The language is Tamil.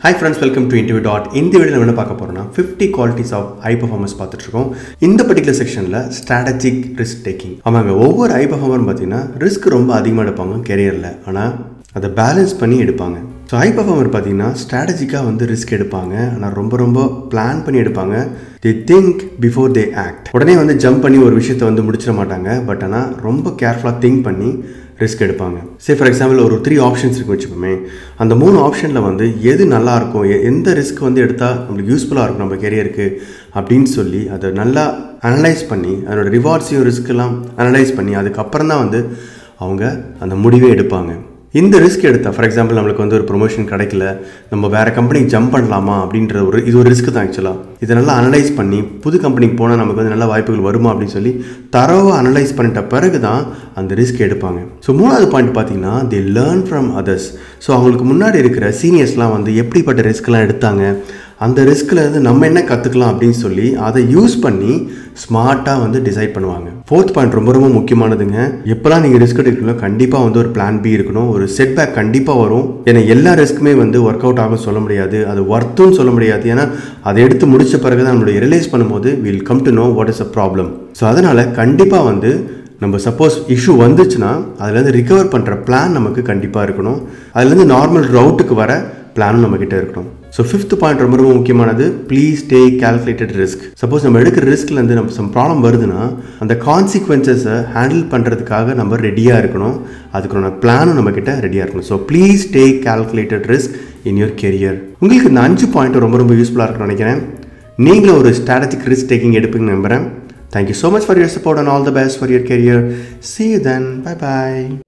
Hi friends welcome to interview dot இந்த வீடியோ நம்ம என்ன பார்க்க போகிறோம்னா fifty qualities of high performance பார்த்துட்ருக்கோம் இந்த பர்டிகுலர் செக்ஷனில் ஸ்ட்ராட்டஜிக் ரிஸ்க் டேக்கிங் ஆமாங்க ஒவ்வொரு ஹை பர்ஃபார்மர் பார்த்தீங்கன்னா ரிஸ்க் ரொம்ப அதிகமாக எடுப்பாங்க கெரியரில் ஆனால் அதை பேலன்ஸ் பண்ணி எடுப்பாங்க ஸோ ஹை பர்ஃபார்மர் பார்த்தீங்கன்னா ஸ்ட்ராட்டஜிக்காக வந்து ரிஸ்க் எடுப்பாங்க ஆனால் ரொம்ப ரொம்ப பிளான் பண்ணி எடுப்பாங்க they think before they act உடனே வந்து ஜம்ப் பண்ணி ஒரு விஷயத்தை வந்து முடிச்சிட மாட்டாங்க பட் ஆனால் ரொம்ப கேர்ஃபுல்லாக திங்க் பண்ணி ரிஸ்க் எடுப்பாங்க சே ஃபார் எக்ஸாம்பிள் ஒரு த்ரீ ஆப்ஷன்ஸ் இருக்கு வச்சுக்கோமே அந்த மூணு ஆப்ஷனில் வந்து எது நல்லா இருக்கும் எ- எந்த ரிஸ்க் வந்து எடுத்தால் நம்மளுக்கு யூஸ்ஃபுல்லாக இருக்கும் நம்ம கெரியருக்கு அப்படின்னு சொல்லி அதை நல்லா அனலைஸ் பண்ணி அதனோட ரிவார்ட்ஸையும் ரிஸ்க்கெல்லாம் அனலைஸ் பண்ணி அதுக்கப்புறம் தான் வந்து அவங்க அந்த முடிவே எடுப்பாங்க இந்த ரிஸ்க் எடுத்தா ஃபார் எக்ஸாம்பிள் நம்மளுக்கு வந்து ஒரு ப்ரொமோஷன் கிடைக்கல நம்ம வேறு கம்பெனிக்கு ஜம்ப் பண்ணலாமா அப்படின்ற ஒரு இது ஒரு ரிஸ்க் தான் ஆக்சுவலாக இதை நல்லா அனலைஸ் பண்ணி புது கம்பெனிக்கு போனால் நமக்கு வந்து நல்ல வாய்ப்புகள் வருமா அப்படின்னு சொல்லி தரவாக அனலைஸ் பண்ணிட்ட பிறகு தான் அந்த ரிஸ்க் எடுப்பாங்க ஸோ மூணாவது பாயிண்ட் பார்த்தீங்கன்னா they learn from others so அவங்களுக்கு முன்னாடி இருக்கிற சீனியர்ஸ்லாம் வந்து எப்படிப்பட்ட ரிஸ்க்லாம் எடுத்தாங்க அந்த ரிஸ்கில் இருந்து நம்ம என்ன கற்றுக்கலாம் அப்படின்னு சொல்லி அதை யூஸ் பண்ணி ஸ்மார்ட்டாக வந்து டிசைட் பண்ணுவாங்க ஃபோர்த் பாயிண்ட் ரொம்ப ரொம்ப முக்கியமானதுங்க எப்போல்லாம் நீங்கள் ரிஸ்க் எடுக்கணும் கண்டிப்பாக வந்து ஒரு பிளான் பி இருக்கணும் ஒரு செட்பேக் கண்டிப்பாக வரும் ஏன்னா எல்லா ரிஸ்க்குமே வந்து ஒர்க் அவுட் ஆகும் சொல்ல முடியாது அது ஒர்த்தும் சொல்ல முடியாது ஏன்னா அதை எடுத்து முடிச்ச பிறகு தான் நம்மளுடைய ரியலைஸ் பண்ணும்போது will come to know what is a problem so அதனால் கண்டிப்பாக வந்து நம்ம சப்போஸ் இஷ்யூ வந்துச்சுன்னா அதுலேருந்து ரிகவர் பண்ணுற பிளான் நமக்கு கண்டிப்பாக இருக்கணும் அதுலேருந்து நார்மல் ரவுட்டுக்கு வர பிளானும் நம்மக்கிட்ட இருக்கணும் ஸோ ஃபிஃப்த் பாயிண்ட் ரொம்ப ரொம்ப முக்கியமானது please take calculated risk suppose நம்ம எடுக்கிற ரிஸ்க்லேருந்து நம்ம சம் ப்ராப்ளம் வருதுன்னா அந்த கான்சிக்வன்சஸை ஹேண்டில் பண்ணுறதுக்காக நம்ம ரெடியாக இருக்கணும் அதுக்கான பிளானும் நம்மக்கிட்ட ரெடியாக இருக்கணும் so please take calculated risk in your career உங்களுக்கு இந்த அஞ்சு பாயிண்ட் ரொம்ப ரொம்ப யூஸ்ஃபுல்லாக இருக்கும்னு நினைக்கிறேன் நீங்களும் ஒரு ஸ்ட்ராட்டஜிக் ரிஸ்க் டேக்கிங் எடுப்பீங்கன்னு நம்புகிறேன் Thank you so much for your support and all the best for your career. See you then. Bye bye.